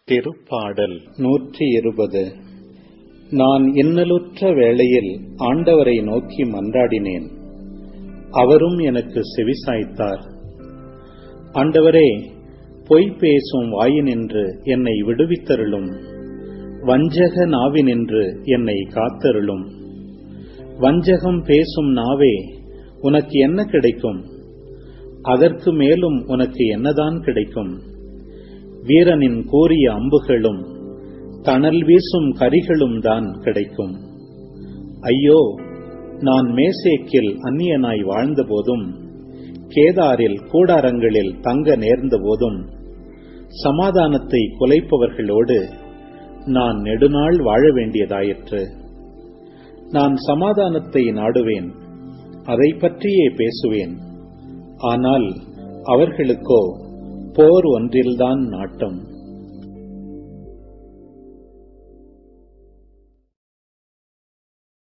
திருப்பாடல் நூற்றி இருபது நான் இன்னலுற்ற வேளையில் ஆண்டவரை நோக்கி மன்றாடினேன் அவரும் எனக்கு செவிசாய்த்தார் ஆண்டவரே பொய் பேசும் வாயினின்று என்னை விடுவித்தருளும் வஞ்சக நாவினின்று என்னை காத்தருளும் வஞ்சகம் பேசும் நாவே உனக்கு என்ன கிடைக்கும் அதற்கு மேலும் உனக்கு என்னதான் கிடைக்கும் வீரனின் கூறிய அம்புகளும் தணல் வீசும் கரிகளும் தான் கிடைக்கும் ஐயோ நான் மேசேக்கில் அந்நியனாய் வாழ்ந்தபோதும் கேதாரில் கூடாரங்களில் தங்க நேர்ந்த போதும் சமாதானத்தை குலைப்பவர்களோடு நான் நெடுநாள் வாழ வேண்டியதாயிற்று நான் சமாதானத்தை நாடுவேன் அதை பற்றியே பேசுவேன் ஆனால் அவர்களுக்கோ போர் ஒன்றில்தான் நாட்டம்